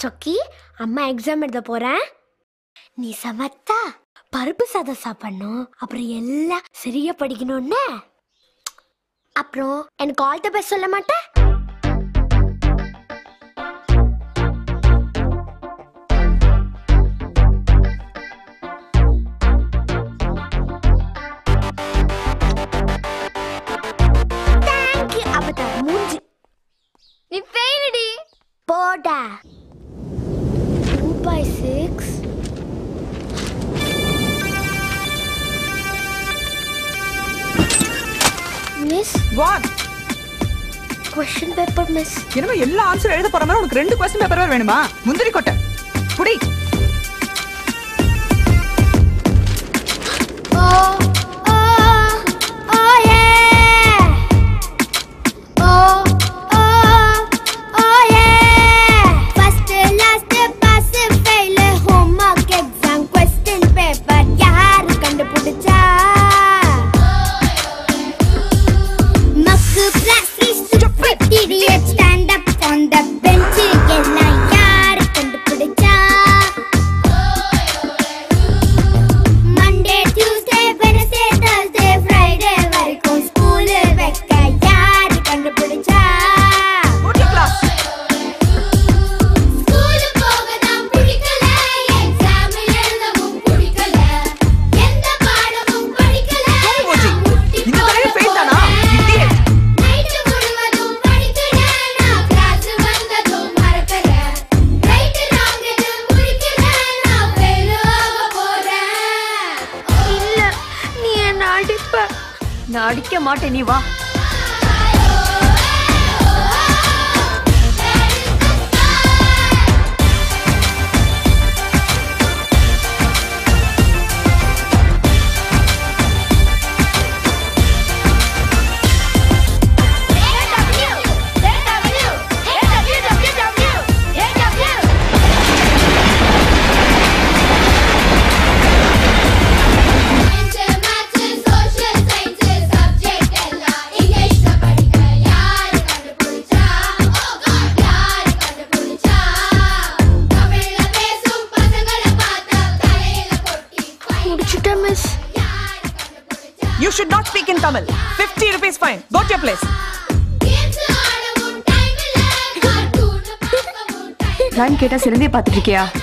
சொக்கி அம்மா எக்ஸாம் எழுத போறேன் நீ சமத்தா பருப்பு சாதம் சாப்பிடணும் அப்புறம் எல்லாம் சரியா படிக்கணும்னு அப்புறம் எனக்கு ஆல் த பெஸ்ட் சொல்ல மாட்டேன் தேங்க்யூ அப்பதா மூஞ்சி நீ ஃபெயில்டி போடா two by six miss what question paper miss என்னமோ எல்லா ஆன்சர் எழுத போற மாதிரி உனக்கு ரெண்டு கொஸ்டின் பேப்பர் வேற வேணுமா முந்திரி கொட்டை புடி ஓ ஓ ஓ ஏ ஓ ஓ ஓ ஏ first last pass fail homework exam question paper யார் கண்டுபிடிச்சா மக்கு plastic stupid idiot stand up on the bench எல்லாம் யார் கண்டுபிடிச்சா Monday Tuesday Wednesday Thursday Friday வரைக்கும் ஸ்கூல் வைக்க யார் கண்டுபிடிச்சா ஓகே கிளாஸ் ஸ்கூல் போக தான் பிடிக்கல எக்ஸாம் எழுதவும் பிடிக்கல எந்த பாடமும் படிக்கல போச்சு இந்த தடவை ஃபெயில் தானா இடியட் நைட்டு முழுவதும் படிக்கல நான் கிளாஸ் வந்ததும் மறக்கல ரைட் ராங் எது முடிக்கல நான் ஃபெயில் ஆக போறேன் இல்ல நீ என்ன அடிப்ப நான் அடிக்க மாட்டேன் நீ வா சோஷியல் சயின்ஸ் சப்ஜெக்ட் எல்லாம் இங்கிலீஷ்ல படிக்க யாரு கண்டுபிடிச்சா ஓ காட் யாரு கண்டுபிடிச்சா தமிழ்ல பேசும் பசங்களை பார்த்தா தலையில கொட்டி முடிச்சிட்டேன் மிஸ் யாரு கண்டுபிடிச்சா you should not speak in Tamil 50 rupees fine go to your place games ஆடவும் டைம் இல்ல கார்ட்டூன் பார்க்கவும் டைம் டைம் கேட்டா சிறந்தே பார்த்துட்டு இருக்கியா